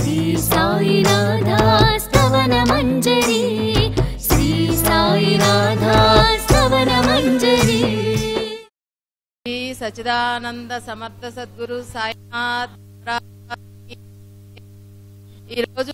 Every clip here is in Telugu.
శ్రీ సాయినాథ స్తవన మంజరి శ్రీ సాయినాథ స్తవన మంజరి శ్రీ సచిదానంద సమర్థ సద్గురు సాయినాథ్ ప్రాప్తి. ఈరోజు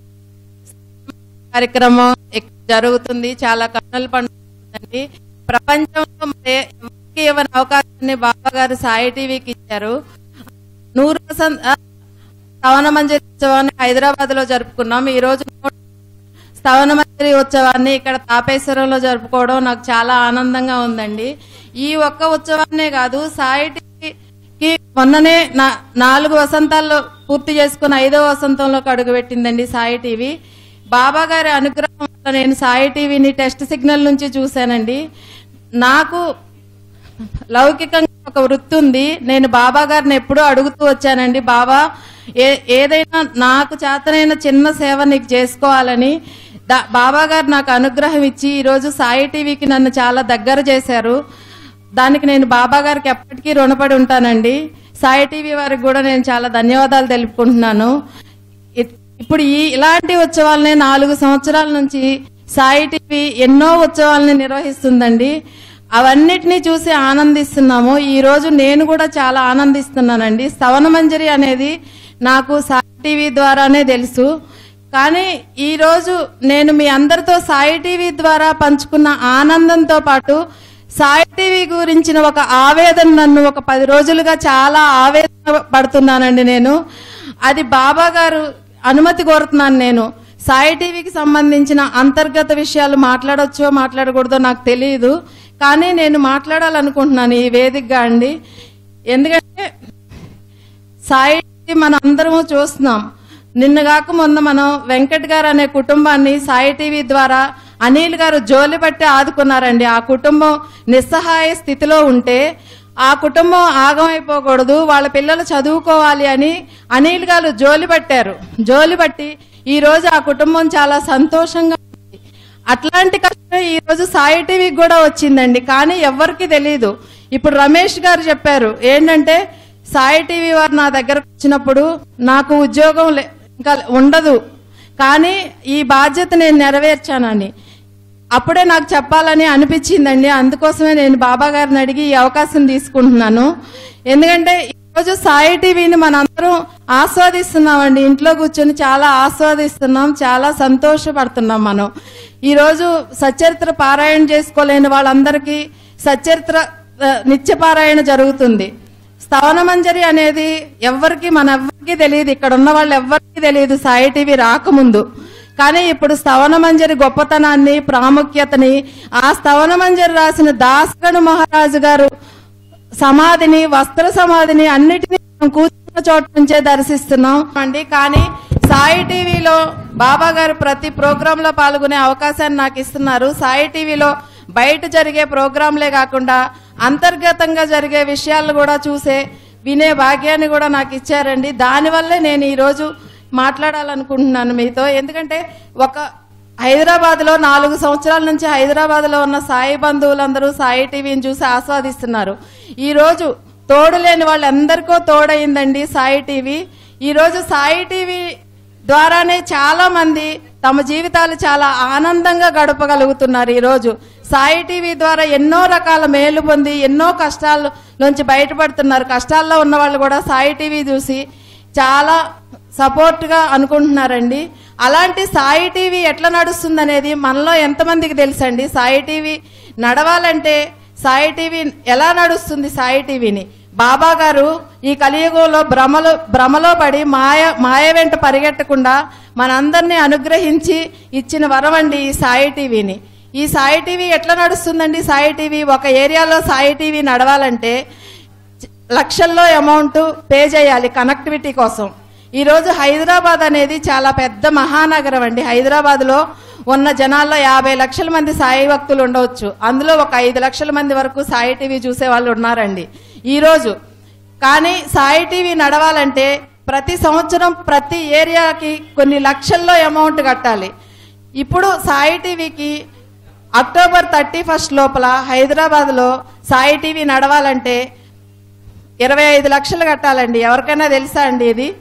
కార్యక్రమం ఇక్కడ జరుగుతుంది చాలా కన్నుల పండుగ ప్రపంచంలో మరి ఎవరికి ఇవ్వని అవకాశాన్ని బాబా గారు సాయి టీవీకి ఇచ్చారు నూరు వసంత శ్రవణ మంజరి ఉత్సవాన్ని హైదరాబాద్ లో జరుపుకున్నాం ఈ రోజు శ్రవణ మంజరి ఉత్సవాన్ని ఇక్కడ తాపేశ్వరంలో జరుపుకోవడం నాకు చాలా ఆనందంగా ఉందండి ఈ ఒక్క ఉత్సవాన్నే కాదు సాయి టీవీకి మొన్ననే నా- నాలుగు వసంతాల్లో పూర్తి చేసుకుని ఐదో వసంతంలోకి అడుగుపెట్టిందండి సాయి టీవీ బాబా గారి అనుగ్రహం వల్ల నేను సాయి టీవీని టెస్ట్ సిగ్నల్ నుంచి చూశానండి నాకు లౌకికంగా ఒక వృత్తి ఉంది నేను బాబా గారిని ఎప్పుడూ అడుగుతూ వచ్చానండి బాబా ఏ ఏదైనా నాకు చేతనైన చిన్న సేవ నీకు చేసుకోవాలని దా- బాబా గారు నాకు అనుగ్రహం ఇచ్చి ఈరోజు సాయి టీవీకి నన్ను చాలా దగ్గర చేశారు దానికి నేను బాబా గారికి ఎప్పటికీ రుణపడి ఉంటానండి సాయి టీవీ వారికి కూడా నేను చాలా ధన్యవాదాలు తెలుపుకుంటున్నాను ఇ- ఇప్పుడు ఈ ఇలాంటి ఉత్సవాలని నాలుగు సంవత్సరాల నుంచి సాయి టీవీ ఎన్నో ఉత్సవాలని నిర్వహిస్తుందండి అవన్నిటినీ చూసి ఆనందిస్తున్నాము ఈ రోజు నేను కూడా చాలా ఆనందిస్తున్నానండి స్తవన మంజరి అనేది నాకు సాయి టీవీ ద్వారానే తెలుసు కానీ ఈ రోజు నేను మీ అందరితో సాయి టీవీ ద్వారా పంచుకున్న ఆనందంతో పాటు సాయి టీవీ గురించిన ఒక ఆవేదన నన్ను ఒక పది రోజులుగా చాలా ఆవేదన పడుతున్నానండి నేను అది బాబా గారు అనుమతి కోరుతున్నాను నేను సాయి టీవీకి సంబంధించిన అంతర్గత విషయాలు మాట్లాడొచ్చో మాట్లాడకూడదో నాకు తెలియదు కానీ నేను మాట్లాడాలనుకుంటున్నాను ఈ వేదికగా అండి ఎందుకంటే సాయి మనం అందరము చూస్తున్నాం నిన్న కాక మొన్న మనం వెంకట్ గారు అనే కుటుంబాన్ని సాయి టీవీ ద్వారా అనిల్ గారు జోలి పట్టి ఆదుకున్నారండి ఆ కుటుంబం నిస్సహాయ స్థితిలో ఉంటే ఆ కుటుంబం ఆగమైపోకూడదు వాళ్ళ పిల్లలు చదువుకోవాలి అని అనిల్ గారు జోలి పట్టారు జోలి పట్టి ఈ రోజు ఆ కుటుంబం చాలా సంతోషంగా ఉంది. అట్లాంటి కష్టం ఈ రోజు సాయి టీవీకి కూడా వచ్చిందండి కానీ ఎవరికి తెలియదు ఇప్పుడు రమేష్ గారు చెప్పారు ఏంటంటే సాయి టీవీ వారు నా దగ్గరకు వచ్చినప్పుడు నాకు ఉద్యోగం లే- ఇంకా ఉండదు కానీ ఈ బాధ్యత నేను నెరవేర్చానని అప్పుడే నాకు చెప్పాలని అనిపించిందండి అందుకోసమే నేను బాబా గారిని అడిగి ఈ అవకాశం తీసుకుంటున్నాను ఎందుకంటే ఈరోజు సాయి టీవీని మనందరం ఆస్వాదిస్తున్నామండి ఇంట్లో కూర్చొని చాలా ఆస్వాదిస్తున్నాం చాలా సంతోషపడుతున్నాం మనం ఈరోజు సచరిత్ర పారాయణ చేసుకోలేని వాళ్ళందరికీ సచరిత్ర ఆ, నిత్య పారాయణ జరుగుతుంది స్తవన మంజరి అనేది ఎవ్వరికి మన ఎవ్వరికి తెలియదు ఇక్కడ ఉన్న వాళ్ళు ఎవ్వరికి తెలియదు సాయి టీవీ రాకముందు కానీ ఇప్పుడు స్తవన మంజరి గొప్పతనాన్ని ప్రాముఖ్యతని ఆ స్తవన మంజరి రాసిన దాసగణు మహారాజు గారు సమాధిని వస్త్ర సమాధిని అన్నిటినీ మనం కూర్చున్న చోట నుంచే దర్శిస్తున్నాం అండి కానీ సాయి టీవీలో బాబా గారు ప్రతి ప్రోగ్రామ్ లో పాల్గొనే అవకాశాన్ని నాకు ఇస్తున్నారు సాయి టీవీలో బయట జరిగే ప్రోగ్రాంలే కాకుండా అంతర్గతంగా జరిగే విషయాలు కూడా చూసే వినే భాగ్యాన్ని కూడా నాకు ఇచ్చారండి దానివల్లే నేను ఈరోజు మాట్లాడాలనుకుంటున్నాను మీతో ఎందుకంటే ఒక హైదరాబాద్ లో నాలుగు సంవత్సరాల నుంచి హైదరాబాద్ లో ఉన్న సాయి బంధువులందరూ సాయి టీవీని చూసి ఆస్వాదిస్తున్నారు ఈ రోజు తోడు లేని వాళ్ళందరికో తోడయిందండి సాయి టీవీ ఈ రోజు సాయి టీవీ ద్వారానే చాలా మంది తమ జీవితాలు చాలా ఆనందంగా గడపగలుగుతున్నారు ఈ రోజు సాయి టీవీ ద్వారా ఎన్నో రకాల మేలు పొంది ఎన్నో కష్టాల నుంచి బయటపడుతున్నారు కష్టాల్లో ఉన్న వాళ్ళు కూడా సాయి టీవీ చూసి చాలా సపోర్ట్ గా అనుకుంటున్నారండి అలాంటి సాయి టీవీ ఎట్లా నడుస్తుంది అనేది మనలో ఎంతమందికి తెలుసండి సాయి టీవీ నడవాలంటే సాయి టీవీ ఎలా నడుస్తుంది సాయి టీవీని బాబా గారు ఈ కలియుగంలో భ్రమలో భ్రమలో పడి మాయ మాయ వెంట పరిగెట్టకుండా మనందరినీ అనుగ్రహించి ఇచ్చిన వరం అండి ఈ సాయి టీవీని ఈ సాయి టీవీ ఎట్లా నడుస్తుందండి సాయి టీవీ ఒక ఏరియాలో సాయి టీవీ నడవాలంటే లక్షల్లో అమౌంట్ పే చేయాలి కనెక్టివిటీ కోసం ఈ రోజు హైదరాబాద్ అనేది చాలా పెద్ద మహానగరం అండి హైదరాబాద్ లో ఉన్న జనాల్లో యాభై లక్షల మంది సాయి భక్తులు ఉండవచ్చు అందులో ఒక ఐదు లక్షల మంది వరకు సాయి టీవీ చూసే వాళ్ళు ఉన్నారండి ఈ రోజు కానీ సాయి టీవీ నడవాలంటే ప్రతి సంవత్సరం ప్రతి ఏరియాకి కొన్ని లక్షల్లో అమౌంట్ కట్టాలి ఇప్పుడు సాయి టీవీకి అక్టోబర్ థర్టీ ఫస్ట్ లోపల హైదరాబాద్లో సాయి టీవీ నడవాలంటే ఇరవై ఐదు లక్షలు కట్టాలండి ఎవరికైనా తెలుసా అండి ఇది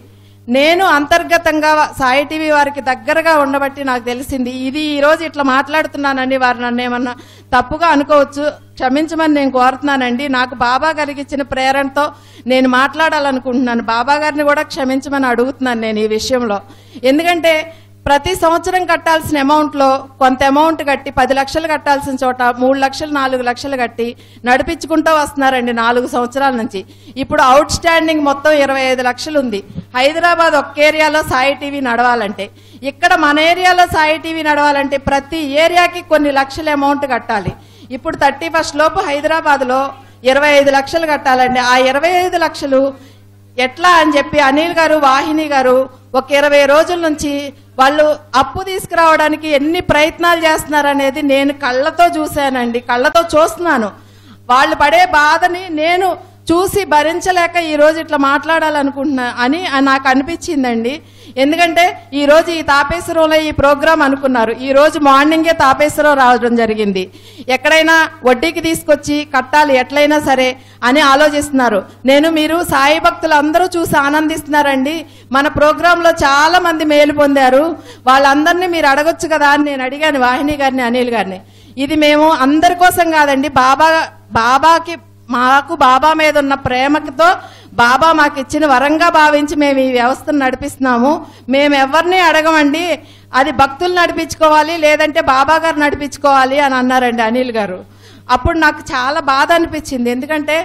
నేను అంతర్గతంగా సాయి టీవీ వారికి దగ్గరగా ఉండబట్టి నాకు తెలిసింది ఇది ఈ రోజు ఇట్లా మాట్లాడుతున్నానని వారు నన్ను ఏమన్నా తప్పుగా అనుకోవచ్చు క్షమించమని నేను కోరుతున్నానండి నాకు బాబా గారికి ఇచ్చిన ప్రేరణతో నేను మాట్లాడాలనుకుంటున్నాను బాబా గారిని కూడా క్షమించమని అడుగుతున్నాను నేను ఈ విషయంలో ఎందుకంటే ప్రతి సంవత్సరం కట్టాల్సిన అమౌంట్లో కొంత అమౌంట్ కట్టి పది లక్షలు కట్టాల్సిన చోట మూడు లక్షలు నాలుగు లక్షలు కట్టి నడిపించుకుంటూ వస్తున్నారండి నాలుగు సంవత్సరాల నుంచి ఇప్పుడు అవుట్ స్టాండింగ్ మొత్తం ఇరవై ఐదు లక్షలు ఉంది హైదరాబాద్ ఒక్క ఏరియాలో సాయి టీవీ నడవాలంటే ఇక్కడ మన ఏరియాలో సాయి టీవీ నడవాలంటే ప్రతి ఏరియాకి కొన్ని లక్షల అమౌంట్ కట్టాలి ఇప్పుడు థర్టీ ఫస్ట్ లోపు హైదరాబాద్లో ఇరవై ఐదు లక్షలు కట్టాలండి ఆ ఇరవై ఐదు లక్షలు ఎట్లా అని చెప్పి అనిల్ గారు వాహిని గారు ఒక ఇరవై రోజుల నుంచి వాళ్ళు అప్పు తీసుకురావడానికి ఎన్ని ప్రయత్నాలు చేస్తున్నారనేది నేను కళ్ళతో చూశానండి కళ్ళతో చూస్తున్నాను వాళ్ళు పడే బాధని నేను చూసి భరించలేక ఈ రోజు ఇట్లా మాట్లాడాలనుకుంటున్నా అని నాకు అనిపించిందండి ఎందుకంటే ఈ రోజు ఈ తాపేశ్వరంలో ఈ ప్రోగ్రాం అనుకున్నారు ఈ రోజు మార్నింగే తాపేశ్వరం రావడం జరిగింది ఎక్కడైనా వడ్డీకి తీసుకొచ్చి కట్టాలి ఎట్లయినా సరే అని ఆలోచిస్తున్నారు నేను మీరు సాయి భక్తులు అందరూ చూసి ఆనందిస్తున్నారండి మన ప్రోగ్రాంలో చాలా మంది మేలు పొందారు వాళ్ళందరినీ మీరు అడగొచ్చు కదా అని నేను అడిగాను వాహిని గారిని అనిల్ గారిని ఇది మేము అందరి కోసం కాదండి బాబా బాబాకి మాకు బాబా మీద ఉన్న ప్రేమతో బాబా మాకు ఇచ్చిన వరంగా భావించి మేము ఈ వ్యవస్థను నడిపిస్తున్నాము మేము ఎవరిని అడగమండి అది భక్తులు నడిపించుకోవాలి లేదంటే బాబా గారు నడిపించుకోవాలి అని అన్నారండి అనిల్ గారు అప్పుడు నాకు చాలా బాధ అనిపించింది ఎందుకంటే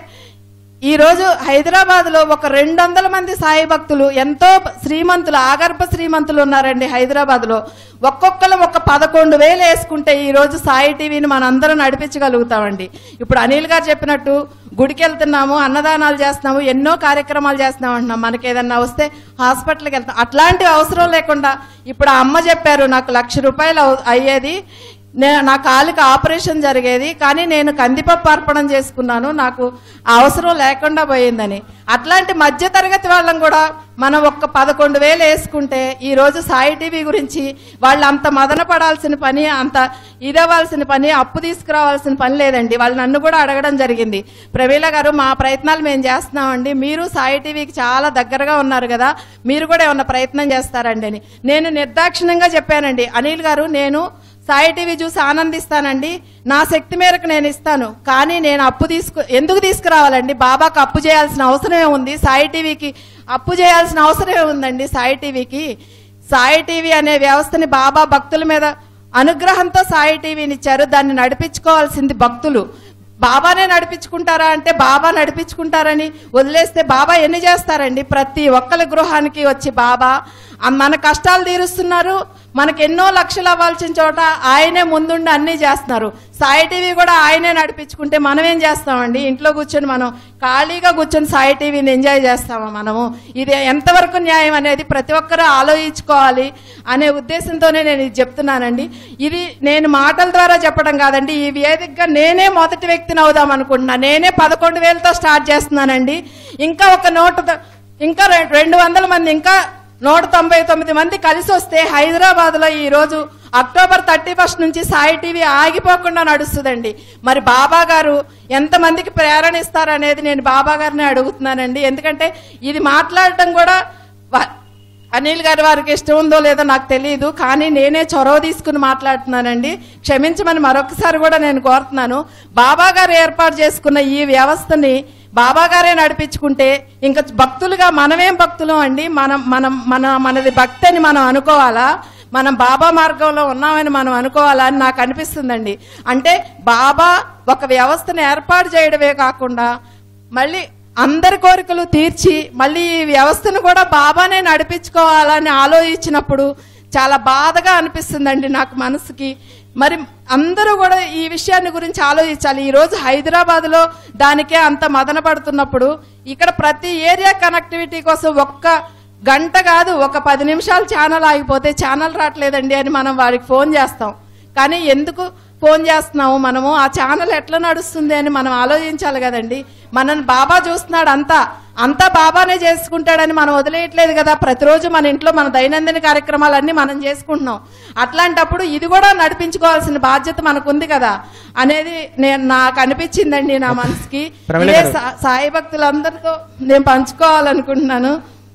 ఈ రోజు హైదరాబాద్ లో ఒక రెండు వందల మంది సాయి భక్తులు ఎంతో శ్రీమంతులు ఆగర్భ శ్రీమంతులు ఉన్నారండి హైదరాబాద్ లో ఒక్కొక్కరు ఒక పదకొండు వేలు వేసుకుంటే ఈ రోజు సాయి టీవీని మనందరం నడిపించగలుగుతామండి ఇప్పుడు అనిల్ గారు చెప్పినట్టు గుడికి వెళ్తున్నాము అన్నదానాలు చేస్తున్నాము ఎన్నో కార్యక్రమాలు చేస్తున్నాం అంటున్నాం మనకి ఏదన్నా వస్తే హాస్పిటల్కి వెళ్తాం అట్లాంటి అవసరం లేకుండా ఇప్పుడు ఆ అమ్మ చెప్పారు నాకు లక్ష రూపాయలు అవు- అయ్యేది నే- నా కాలుకి ఆపరేషన్ జరిగేది కానీ నేను కందిపప్పు అర్పణం చేసుకున్నాను నాకు ఆ అవసరం లేకుండా పోయిందని అట్లాంటి మధ్య తరగతి వాళ్ళం కూడా మనం ఒక్క పదకొండు వేలు వేసుకుంటే ఈ రోజు సాయి టీవీ గురించి వాళ్ళు అంత మదన పడాల్సిన పని అంత ఇదవ్వాల్సిన పని అప్పు తీసుకురావాల్సిన పని లేదండి వాళ్ళు నన్ను కూడా అడగడం జరిగింది ప్రవీల గారు మా ప్రయత్నాలు మేము చేస్తున్నామండి మీరు సాయి టీవీకి చాలా దగ్గరగా ఉన్నారు కదా మీరు కూడా ఏమన్నా ప్రయత్నం చేస్తారండి అని నేను నిర్దాక్షిణ్యంగా చెప్పానండి అనిల్ గారు నేను సాయి టీవీ చూసి ఆనందిస్తానండి నా శక్తి మేరకు నేను ఇస్తాను కానీ నేను అప్పు తీసుకు ఎందుకు తీసుకురావాలండి బాబాకు అప్పు చేయాల్సిన అవసరమే ఉంది సాయి టీవీకి అప్పు చేయాల్సిన అవసరమే ఉందండి సాయి టీవీకి సాయి టీవీ అనే వ్యవస్థని బాబా భక్తుల మీద అనుగ్రహంతో సాయి టీవీని ఇచ్చారు దాన్ని నడిపించుకోవాల్సింది భక్తులు బాబానే నడిపించుకుంటారా అంటే బాబా నడిపించుకుంటారని వదిలేస్తే బాబా ఎన్ని చేస్తారండి ప్రతి ఒక్కరి గృహానికి వచ్చి బాబా ఆ మన కష్టాలు తీరుస్తున్నారు మనకు ఎన్నో లక్షలు అవ్వాల్సిన చోట ఆయనే ముందుండి అన్నీ చేస్తున్నారు సాయి టీవీ కూడా ఆయనే నడిపించుకుంటే మనం ఏం చేస్తామండి ఇంట్లో కూర్చొని మనం ఖాళీగా కూర్చొని సాయి టీవీని ఎంజాయ్ చేస్తామా మనము ఇది ఎంతవరకు న్యాయం అనేది ప్రతి ఒక్కరూ ఆలోచించుకోవాలి అనే ఉద్దేశంతోనే నేను ఇది చెప్తున్నానండి ఇది నేను మాటల ద్వారా చెప్పడం కాదండి ఈ వేదికగా నేనే మొదటి వ్యక్తిని అవుదాం అనుకుంటున్నా నేనే పదకొండు వేలతో స్టార్ట్ చేస్తున్నానండి ఇంకా ఒక నోటు ఇంకా రె- రెండు వందల మంది ఇంకా నూట తొంభై తొమ్మిది మంది కలిసి వస్తే హైదరాబాద్ లో ఈ రోజు అక్టోబర్ థర్టీ ఫస్ట్ నుంచి సాయి టీవీ ఆగిపోకుండా నడుస్తుందండి మరి బాబా గారు ఎంతమందికి ప్రేరణ ఇస్తారనేది నేను బాబా గారిని అడుగుతున్నానండి ఎందుకంటే ఇది మాట్లాడటం కూడా వా- అనిల్ గారి వారికి ఇష్టం ఉందో లేదో నాకు తెలియదు కానీ నేనే చొరవ తీసుకుని మాట్లాడుతున్నానండి క్షమించమని మరొకసారి కూడా నేను కోరుతున్నాను బాబా గారు ఏర్పాటు చేసుకున్న ఈ వ్యవస్థని బాబా గారే నడిపించుకుంటే ఇంకా భక్తులుగా మనమేం భక్తులం అండి మనం మనం మన మనది భక్తి అని మనం అనుకోవాలా మనం బాబా మార్గంలో ఉన్నామని మనం అనుకోవాలా అని నాకు అనిపిస్తుందండి అంటే బాబా ఒక వ్యవస్థను ఏర్పాటు చేయడమే కాకుండా మళ్ళీ అందరి కోరికలు తీర్చి మళ్ళీ ఈ వ్యవస్థను కూడా బాబానే నడిపించుకోవాలని ఆలోచించినప్పుడు చాలా బాధగా అనిపిస్తుందండి నాకు మనసుకి మరి అందరూ కూడా ఈ విషయాన్ని గురించి ఆలోచించాలి ఈ రోజు హైదరాబాద్ లో దానికే అంత మదన పడుతున్నప్పుడు ఇక్కడ ప్రతి ఏరియా కనెక్టివిటీ కోసం ఒక్క గంట కాదు ఒక పది నిమిషాలు ఛానల్ ఆగిపోతే ఛానల్ రావట్లేదండి అని మనం వారికి ఫోన్ చేస్తాం కానీ ఎందుకు ఫోన్ చేస్తున్నాము మనము ఆ ఛానల్ ఎట్లా నడుస్తుంది అని మనం ఆలోచించాలి కదండి మనల్ని బాబా చూస్తున్నాడు అంతా అంతా బాబానే చేసుకుంటాడని మనం వదిలేయట్లేదు కదా ప్రతిరోజు మన ఇంట్లో మన దైనందిన కార్యక్రమాలన్నీ మనం చేసుకుంటున్నాం అట్లాంటప్పుడు ఇది కూడా నడిపించుకోవాల్సిన బాధ్యత మనకుంది కదా అనేది నేను నాకు అనిపించిందండి నా మనసుకి ప్రమీల ఇదే గారు. సా- సాయి భక్తులందరితో నేను పంచుకోవాలనుకుంటున్నాను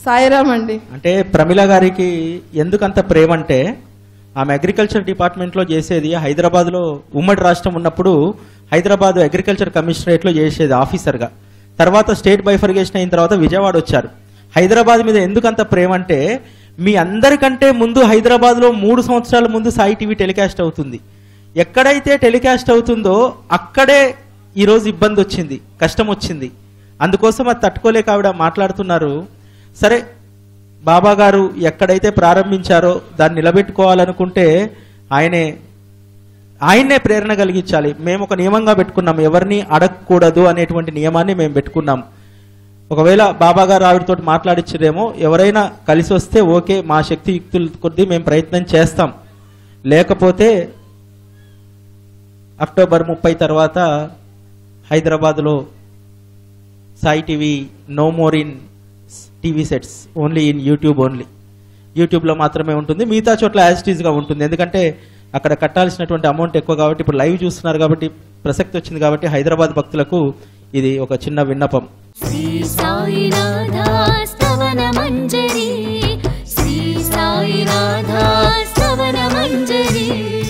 సాయిరామ్ అండి అంటే ప్రమిళ గారికి ఎందుకంత ప్రేమ అంటే ఆమె అగ్రికల్చర్ డిపార్ట్మెంట్లో చేసేది హైదరాబాద్లో ఉమ్మడి రాష్ట్రం ఉన్నప్పుడు హైదరాబాద్ అగ్రికల్చర్ కమిషనరేట్లో చేసేది ఆఫీసర్గా తర్వాత స్టేట్ బైఫర్గేషన్ అయిన తర్వాత విజయవాడ వచ్చారు హైదరాబాద్ మీద ఎందుకంత ప్రేమ అంటే మీ అందరికంటే ముందు హైదరాబాద్లో మూడు సంవత్సరాల ముందు సాయి టీవీ టెలికాస్ట్ అవుతుంది ఎక్కడైతే టెలికాస్ట్ అవుతుందో అక్కడే ఈరోజు ఇబ్బంది వచ్చింది కష్టం వచ్చింది అందుకోసం అది తట్టుకోలేక ఆవిడ మాట్లాడుతున్నారు సరే బాబా గారు ఎక్కడైతే ప్రారంభించారో దాన్ని నిలబెట్టుకోవాలనుకుంటే ఆయనే ఆయన్నే ప్రేరణ కలిగించాలి మేము ఒక నియమంగా పెట్టుకున్నాం ఎవరిని అడగకూడదు అనేటువంటి నియమాన్ని మేము పెట్టుకున్నాం ఒకవేళ బాబా గారు ఆవిడతో మాట్లాడించరేమో ఎవరైనా కలిసి వస్తే ఓకే మా శక్తి యుక్తుల కొద్దీ మేము ప్రయత్నం చేస్తాం లేకపోతే అక్టోబర్ ముప్పై తర్వాత హైదరాబాద్లో Sai TV no more in TV sets only in YouTube only యూట్యూబ్లో మాత్రమే ఉంటుంది మిగతా చోట్ల యాజ్ ఇట్ ఈస్గా ఉంటుంది ఎందుకంటే అక్కడ కట్టాల్సినటువంటి అమౌంట్ ఎక్కువ కాబట్టి ఇప్పుడు లైవ్ చూస్తున్నారు కాబట్టి ప్రసక్తి వచ్చింది కాబట్టి హైదరాబాద్ భక్తులకు ఇది ఒక చిన్న విన్నపం श्री साईनाथास्तवनमञ्जरी श्री साईनाथास्तवनमञ्जरी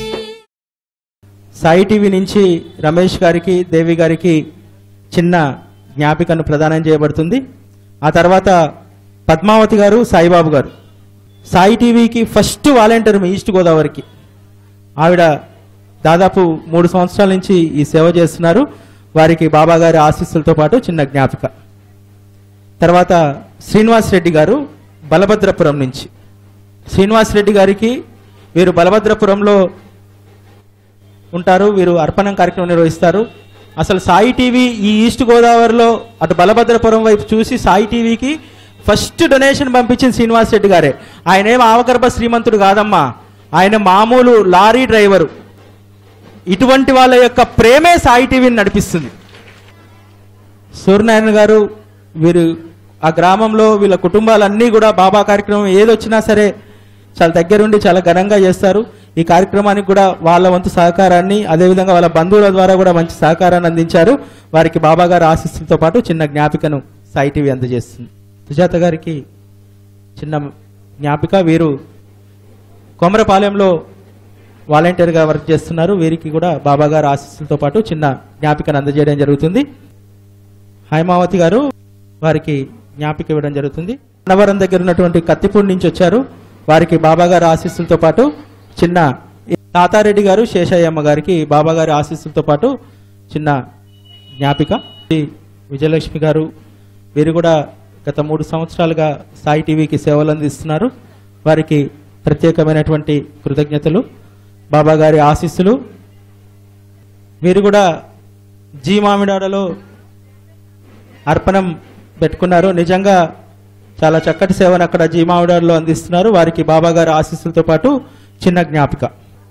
సాయి టీవీ నుంచి రమేష్ గారికి దేవి గారికి చిన్న జ్ఞాపికను ప్రదానం చేయబడుతుంది ఆ తర్వాత పద్మావతి గారు సాయిబాబు గారు సాయి టీవీకి ఫస్ట్ వాలంటీర్ మీ ఈస్ట్ గోదావరికి ఆవిడ దాదాపు మూడు సంవత్సరాల నుంచి ఈ సేవ చేస్తున్నారు వారికి బాబా గారి ఆశీస్సులతో పాటు చిన్న జ్ఞాపిక తర్వాత శ్రీనివాస్ రెడ్డి గారు బలభద్రపురం నుంచి శ్రీనివాస్ రెడ్డి గారికి వీరు బలభద్రపురంలో ఉంటారు వీరు అర్పణం కార్యక్రమం నిర్వహిస్తారు అసలు సాయి టీవీ ఈ ఈస్ట్ గోదావరిలో అటు బలభద్రపురం వైపు చూసి సాయి టీవీకి ఫస్ట్ డొనేషన్ పంపించింది శ్రీనివాస్ రెడ్డి గారే ఆయన ఏం ఆవగర్భ శ్రీమంతుడు కాదమ్మా ఆయన మామూలు లారీ డ్రైవరు ఇటువంటి వాళ్ళ యొక్క ప్రేమే సాయి టీవీని నడిపిస్తుంది సూర్యనారాయణ గారు వీరు ఆ గ్రామంలో వీళ్ళ కుటుంబాలన్నీ కూడా బాబా కార్యక్రమం ఏదొచ్చినా సరే చాలా దగ్గరుండి చాలా ఘనంగా చేస్తారు ఈ కార్యక్రమానికి కూడా వాళ్ళ వంతు సహకారాన్ని అదేవిధంగా వాళ్ళ బంధువుల ద్వారా కూడా మంచి సహకారాన్ని అందించారు వారికి బాబా గారి ఆశీస్సులతో పాటు చిన్న జ్ఞాపికను సాయి టీవీ అందజేస్తుంది సుజాత గారికి చిన్న జ్ఞాపిక వీరు కొమరపాలెంలో వాలంటీర్గా వర్క్ చేస్తున్నారు వీరికి కూడా బాబా గారి ఆశీస్సులతో పాటు చిన్న జ్ఞాపికను అందజేయడం జరుగుతుంది హైమావతి గారు వారికి జ్ఞాపిక ఇవ్వడం జరుగుతుంది అన్నవరం దగ్గర ఉన్నటువంటి కత్తిపూడి నుంచి వచ్చారు వారికి బాబా గారి ఆశీస్సులతో పాటు చిన్న తాతారెడ్డి గారు శేషయ్యమ్మ గారికి బాబా గారి ఆశీస్సులతో పాటు చిన్న జ్ఞాపిక శ్రీ విజయలక్ష్మి గారు వీరు కూడా గత మూడు సంవత్సరాలుగా సాయి టీవీకి సేవలు అందిస్తున్నారు వారికి ప్రత్యేకమైనటువంటి కృతజ్ఞతలు బాబా గారి ఆశీస్సులు వీరు కూడా జీ మామిడాడలో అర్పణం పెట్టుకున్నారు నిజంగా చాలా చక్కటి సేవను అక్కడ జీమావిడారులో అందిస్తున్నారు వారికి బాబా గారి ఆశీస్సులతో పాటు చిన్న జ్ఞాపిక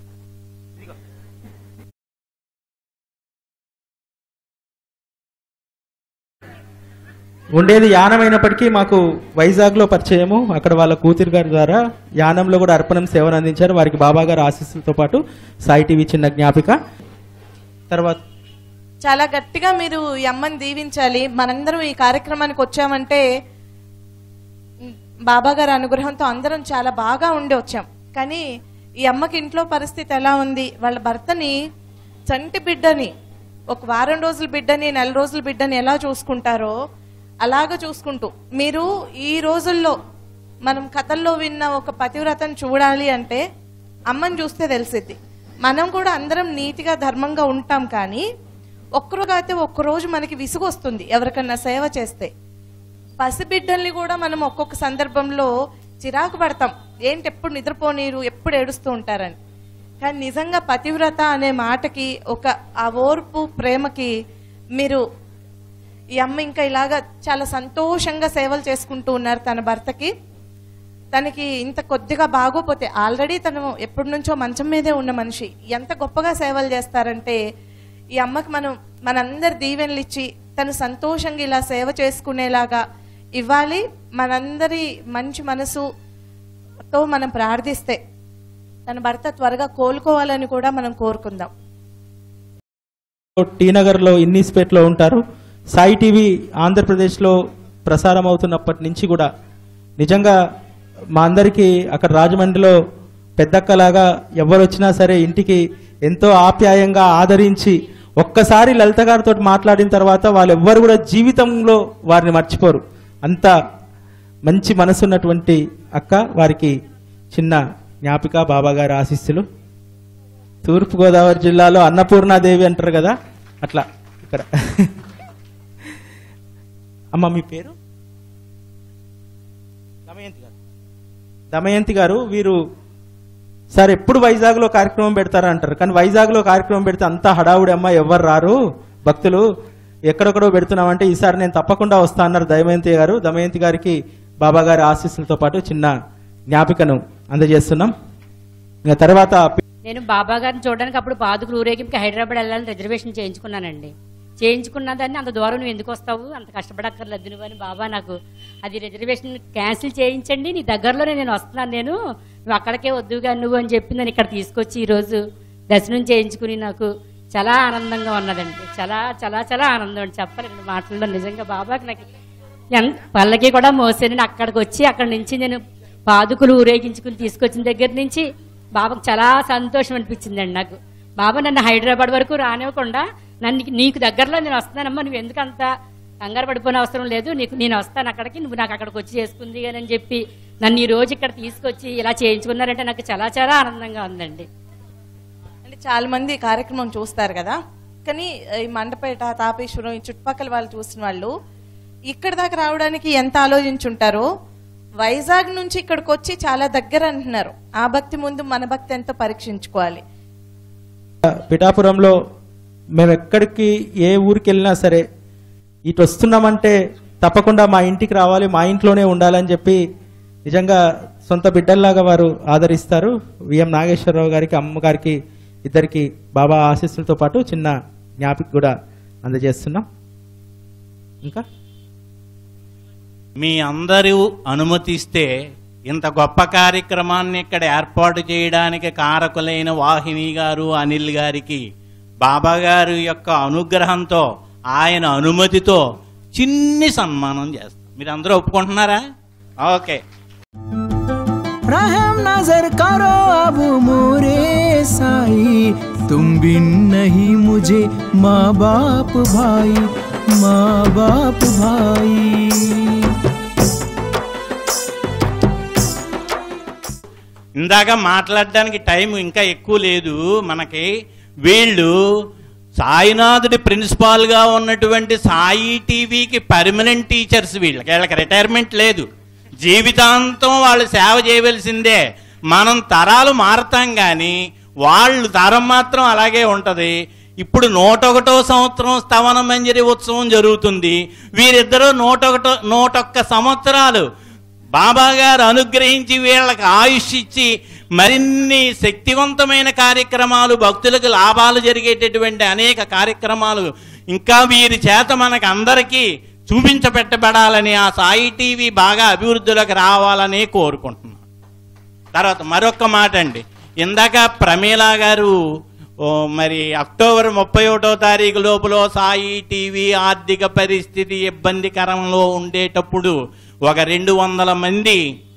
ఉండేది యానమైనప్పటికీ మాకు వైజాగ్లో పరిచయము అక్కడ వాళ్ళ కూతురు గారి ద్వారా యానంలో కూడా అర్పణం సేవను అందించారు వారికి బాబా గారి ఆశీస్సులతో పాటు సాయి టీవీ చిన్న జ్ఞాపిక తర్వాత చాలా గట్టిగా మీరు ఈ అమ్మని దీవించాలి మనందరం ఈ కార్యక్రమానికి వచ్చామంటే ఉమ్, బాబా గారి అనుగ్రహంతో అందరం చాలా బాగా ఉండి వచ్చాం కానీ ఈ అమ్మకి ఇంట్లో పరిస్థితి ఎలా ఉంది వాళ్ళ భర్తని చంటి బిడ్డని ఒక వారం రోజుల బిడ్డని నెల రోజుల బిడ్డని ఎలా చూసుకుంటారో అలాగ చూసుకుంటూ మీరు ఈ రోజుల్లో మనం కథల్లో విన్న ఒక పతివ్రతను చూడాలి అంటే అమ్మని చూస్తే తెలిసిద్ది మనం కూడా అందరం నీతిగా ధర్మంగా ఉంటాం కానీ ఒక్కరోజు అయితే ఒక్కరోజు మనకి విసుగు వస్తుంది ఎవరికన్నా సేవ చేస్తే పసిబిడ్డల్ని కూడా మనం ఒక్కొక్క సందర్భంలో చిరాకు పడతాం ఏంటి ఎప్పుడు నిద్రపోనీరు ఎప్పుడు ఏడుస్తూ ఉంటారని కానీ నిజంగా పతివ్రత అనే మాటకి ఒక ఆ ఓర్పు ప్రేమకి మీరు ఈ అమ్మ ఇంకా ఇలాగా చాలా సంతోషంగా సేవలు చేసుకుంటూ ఉన్నారు తన భర్తకి తనకి ఇంత కొద్దిగా బాగోపోతే ఆల్రెడీ తను ఎప్పటి నుంచో మంచం మీదే ఉన్న మనిషి ఎంత గొప్పగా సేవలు చేస్తారంటే ఈ అమ్మకి మనం మనందరి దీవెనలు ఇచ్చి తను సంతోషంగా ఇలా సేవ చేసుకునేలాగా ఇవ్వాలి మనందరి మంచి మనసుతో మనం ప్రార్థిస్తే తన భర్త త్వరగా కోలుకోవాలని కూడా మనం కోరుకుందాం టీ నగర్లో ఇన్నీస్పేట్లో ఉంటారు సాయి టీవీ ఆంధ్రప్రదేశ్లో ప్రసారం అవుతున్నప్పటి నుంచి కూడా నిజంగా మా అందరికీ అక్కడ రాజమండ్రిలో పెద్దక్కలాగా ఎవరు వచ్చినా సరే ఇంటికి ఎంతో ఆప్యాయంగా ఆదరించి ఒక్కసారి లలిత గారితో మాట్లాడిన తర్వాత వాళ్ళు ఎవ్వరు కూడా జీవితంలో వారిని మర్చిపోరు అంత మంచి మనసున్నటువంటి అక్క వారికి చిన్న జ్ఞాపిక బాబా గారి ఆశీస్సులు తూర్పుగోదావరి జిల్లాలో అన్నపూర్ణాదేవి అంటారు కదా అట్లా ఇక్కడ అమ్మ మీ పేరు దమయంతి గారు దమయంతి గారు వీరు సార్ ఎప్పుడు వైజాగ్లో కార్యక్రమం పెడతారా అంటారు కానీ వైజాగ్లో కార్యక్రమం పెడితే అంతా హడావుడి అమ్మ ఎవరు రారు భక్తులు ఎక్కడెక్కడో పెడుతున్నామంటే ఈసారి నేను తప్పకుండా వస్తా అన్నారు దమయంతి గారు దమయంతి గారికి బాబా గారి ఆశీస్సులతో పాటు చిన్న జ్ఞాపికను అందజేస్తున్నాం ఇంకా తర్వాత నేను బాబా గారిని చూడడానికి అప్పుడు పాదుకులు ఊరేగింపుకి హైదరాబాద్ వెళ్ళాలని రిజర్వేషన్ చేయించుకున్నానండి చేయించుకున్న దాన్ని అంత దూరం నువ్వు ఎందుకు వస్తావు అంత కష్టపడక్కర్లేదు నువ్వు అని బాబా నాకు అది రిజర్వేషన్ క్యాన్సిల్ చేయించండి నీ దగ్గరలోనే నేను వస్తున్నాను నేను నువ్వు అక్కడికే వద్దుగా నువ్వు అని చెప్పి నేను ఇక్కడ తీసుకొచ్చి ఈరోజు దర్శనం చేయించుకుని నాకు చాలా ఆనందంగా ఉన్నదండి చాలా చాలా చాలా ఆనందం అండి చెప్పలేను మాటల్లో నిజంగా బాబాకి నాకు ఎంత పల్లకి కూడా మోసాను నేను అక్కడికి వచ్చి అక్కడి నుంచి నేను పాదుకులు ఊరేగించుకుని తీసుకొచ్చిన దగ్గర నుంచి బాబాకు చాలా సంతోషం అనిపించిందండి నాకు బాబా నన్ను హైదరాబాద్ వరకు రానివ్వకుండా నన్ను నీకు దగ్గరలో నేను వస్తున్నానమ్మా నువ్వు ఎందుకు అంత కంగారు పడిపోయిన అవసరం లేదు నీకు నేను వస్తాను అక్కడికి నువ్వు నాకు అక్కడికి వచ్చి చేసుకుంది అని చెప్పి నన్ను ఈ రోజు ఇక్కడ తీసుకొచ్చి ఇలా చేయించుకున్నారంటే నాకు చాలా చాలా ఆనందంగా ఉందండి అంటే చాలా మంది ఈ కార్యక్రమం చూస్తారు కదా కానీ ఈ మండపేట తాపేశ్వరం ఈ చుట్టుపక్కల వాళ్ళు చూసిన వాళ్ళు ఇక్కడ దాకా రావడానికి ఎంత ఆలోచించుంటారో వైజాగ్ నుంచి ఇక్కడికి వచ్చి చాలా దగ్గర అంటున్నారు ఆ భక్తి ముందు మన భక్తి ఎంతో పరీక్షించుకోవాలి పిఠాపురంలో మేము ఎక్కడికి ఏ ఊరికి వెళ్ళినా సరే ఇటు వస్తున్నామంటే తప్పకుండా మా ఇంటికి రావాలి మా ఇంట్లోనే ఉండాలని చెప్పి నిజంగా సొంత బిడ్డల్లాగా వారు ఆదరిస్తారు విఎం నాగేశ్వరరావు గారికి అమ్మగారికి ఇద్దరికి బాబా ఆశీస్సులతో పాటు చిన్న జ్ఞాపిక కూడా అందజేస్తున్నాం ఇంకా మీ అందరూ అనుమతిస్తే ఇంత గొప్ప కార్యక్రమాన్ని ఇక్కడ ఏర్పాటు చేయడానికి కారకులైన వాహిని గారు అనిల్ గారికి బాబా గారి యొక్క అనుగ్రహంతో ఆయన అనుమతితో చిన్ని సన్మానం చేస్తాం మీరు అందరూ ఒప్పుకుంటున్నారా ఓకే रहम नजर करो अब मोरे साई तुम बिन नहीं मुझे माँ बाप भाई माँ बाप भाई ఇందాక మాట్లాడడానికి టైం ఇంకా ఎక్కువ లేదు మనకి వీళ్ళు సాయినాథుడి ప్రిన్సిపాల్గా ఉన్నటువంటి సాయి టీవీకి పర్మనెంట్ టీచర్స్ వీళ్ళకి వీళ్ళకి రిటైర్మెంట్ లేదు జీవితాంతం వాళ్ళు సేవ చేయవలసిందే మనం తరాలు మారతాం కానీ వాళ్ళు తరం మాత్రం అలాగే ఉంటుంది ఇప్పుడు నూట ఒకటో సంవత్సరం స్తవన మంజరి ఉత్సవం జరుగుతుంది వీరిద్దరూ నూట ఒకటో నూటొక్క సంవత్సరాలు బాబా గారు అనుగ్రహించి వీళ్ళకి ఆయుష్ ఇచ్చి మరిన్ని శక్తివంతమైన కార్యక్రమాలు భక్తులకు లాభాలు జరిగేటటువంటి అనేక కార్యక్రమాలు ఇంకా వీరి చేత మనకు అందరికీ చూపించబెట్టబడాలని ఆ సాయి టీవీ బాగా అభివృద్ధిలోకి రావాలని కోరుకుంటున్నాను తర్వాత మరొక మాట అండి ఇందాక ప్రమీల గారు ఓ మరి అక్టోబర్ ముప్పై ఒకటో తారీఖు లోపల సాయి టీవీ ఆర్థిక పరిస్థితి ఇబ్బందికరంలో ఉండేటప్పుడు ఒక రెండు వందల మంది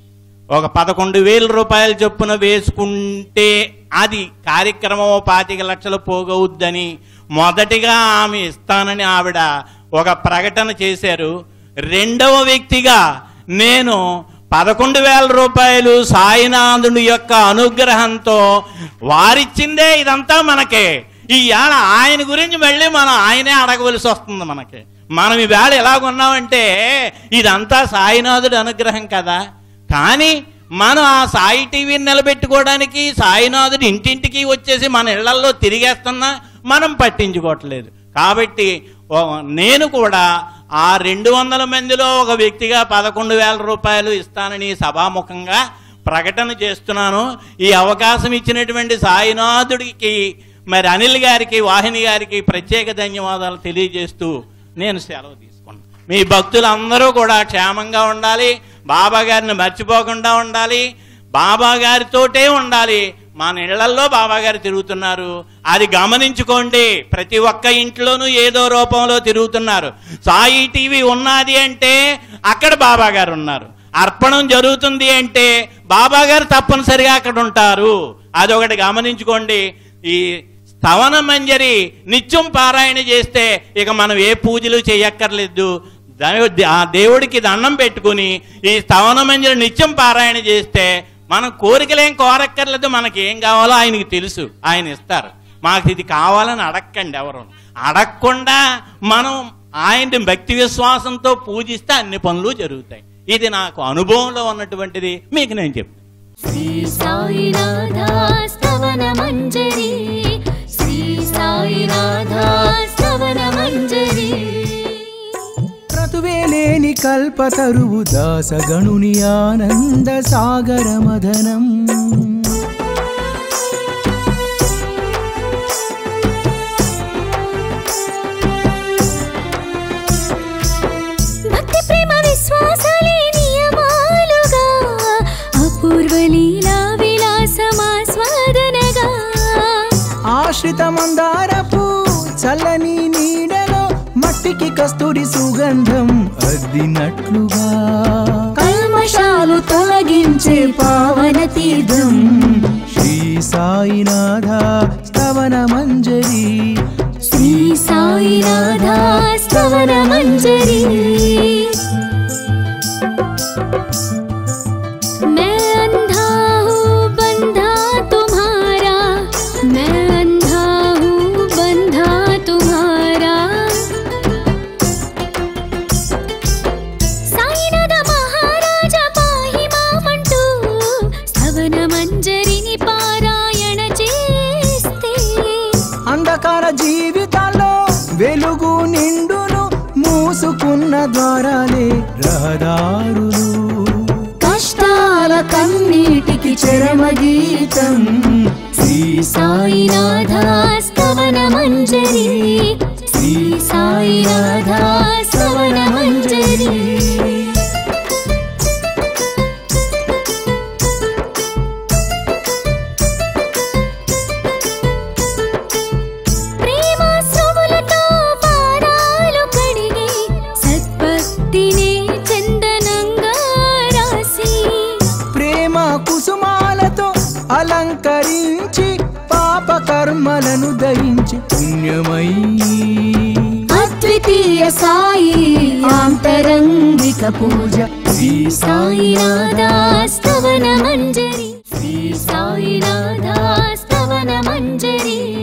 ఒక పదకొండు వేల రూపాయల చొప్పున వేసుకుంటే అది కార్యక్రమం ఓ పాతిక లక్షలు పోగవుద్దని మొదటిగా ఆమె ఇస్తానని ఆవిడ ఒక ప్రకటన చేశారు రెండవ వ్యక్తిగా నేను పదకొండు వేల రూపాయలు సాయినాథుడి యొక్క అనుగ్రహంతో వారిచ్చిందే ఇదంతా మనకే ఈ ఏళ ఆయన గురించి మళ్ళీ మనం ఆయనే అడగవలసి వస్తుంది మనకి మనం ఈ వేళ ఎలాగున్నామంటే ఇదంతా సాయినాథుడి అనుగ్రహం కదా కానీ మనం ఆ సాయి టీవీని నిలబెట్టుకోవడానికి సాయినాథుడు ఇంటింటికి వచ్చేసి మన ఇళ్లల్లో తిరిగేస్తున్నా మనం పట్టించుకోవట్లేదు కాబట్టి ఓ- నేను కూడా ఆ రెండు వందల మందిలో ఒక వ్యక్తిగా పదకొండు వేల రూపాయలు ఇస్తానని సభాముఖంగా ప్రకటన చేస్తున్నాను ఈ అవకాశం ఇచ్చినటువంటి సాయినాథుడికి మరి అనిల్ గారికి వాహిని గారికి ప్రత్యేక ధన్యవాదాలు తెలియజేస్తూ నేను సెలవు తీసుకున్నాను మీ భక్తులందరూ కూడా క్షేమంగా ఉండాలి బాబా గారిని మర్చిపోకుండా ఉండాలి బాబా గారితోటే ఉండాలి మన ఇళ్లల్లో బాబా గారు తిరుగుతున్నారు అది గమనించుకోండి ప్రతి ఒక్క ఇంట్లోనూ ఏదో రూపంలో తిరుగుతున్నారు సాయి టీవీ ఉన్నది అంటే అక్కడ బాబా గారు ఉన్నారు అర్పణం జరుగుతుంది అంటే బాబా గారు తప్పనిసరిగా అక్కడ ఉంటారు అదొకటి గమనించుకోండి ఈ స్తవన మంజరి నిత్యం పారాయణ చేస్తే ఇక మనం ఏ పూజలు చేయక్కర్లేదు దా- ఆ దేవుడికి దండం పెట్టుకుని ఈ స్తవన మంజరి నిత్యం పారాయణ చేస్తే మనం కోరికలేం కోరక్కర్లేదు మనకి ఏం కావాలో ఆయనకి తెలుసు ఆయన ఇస్తారు మాకు ఇది కావాలని అడక్కండి ఎవరు అడగకుండా మనం ఆయన్ని భక్తి విశ్వాసంతో పూజిస్తే అన్ని పనులు జరుగుతాయి ఇది నాకు అనుభవంలో ఉన్నటువంటిది మీకు నేను చెప్తాను శ్రీ సాయినాథ స్తవన మంజరి శ్రీ సాయినాథ స్తవన మంజరి క్రతువేలేని కల్పతరువు దాసగణుని ఆనంద సాగర మదనం భక్తి ప్రేమ విశ్వాసాలే నియమాలుగా అపూర్వ లీలా విలాసమాస్వాదనగా ఆశ్రిత మందారపు చల్లని నీడలో మట్టికి కస్తూరి సుగంధం అద్దినట్లుగా కల్మషాలు తొలగించే పావన తీర్థం శ్రీ సాయినాథ స్తవన మంజరి శ్రీ సాయినాథ స్తవన మంజరి मैं अंधा हूँ बंधा तुम्हारा मैं अंधा हूँ बंधा तुम्हारा సాయినాథ మహారాజా పాహి మామంటూ స్తవన మంజరిని పారాయణ చేస్తే అంధకార జీవితాల్లో వెలుగు నిండును మూసుకున్న ద్వారాలే రహదారులు కష్టాల కన్నీటికి చరమ గీతం శ్రీ సాయినాథ స్తవన మంజరి శ్రీ సాయినాథ స్తవన మంజరి ప్రేమాశ్రములతో పాదాలు కడిగి సద్భక్తిని చందనంగా రాసి ప్రేమ కుసుమాలతో అలంకరించి పాప కర్మలను దయించి పుణ్యమై అద్వితీయ సాయి ఆంతరంగిక పూజ శ్రీ సాయినాథ స్తవన మంజరి శ్రీ సాయినాథ స్తవన మంజరి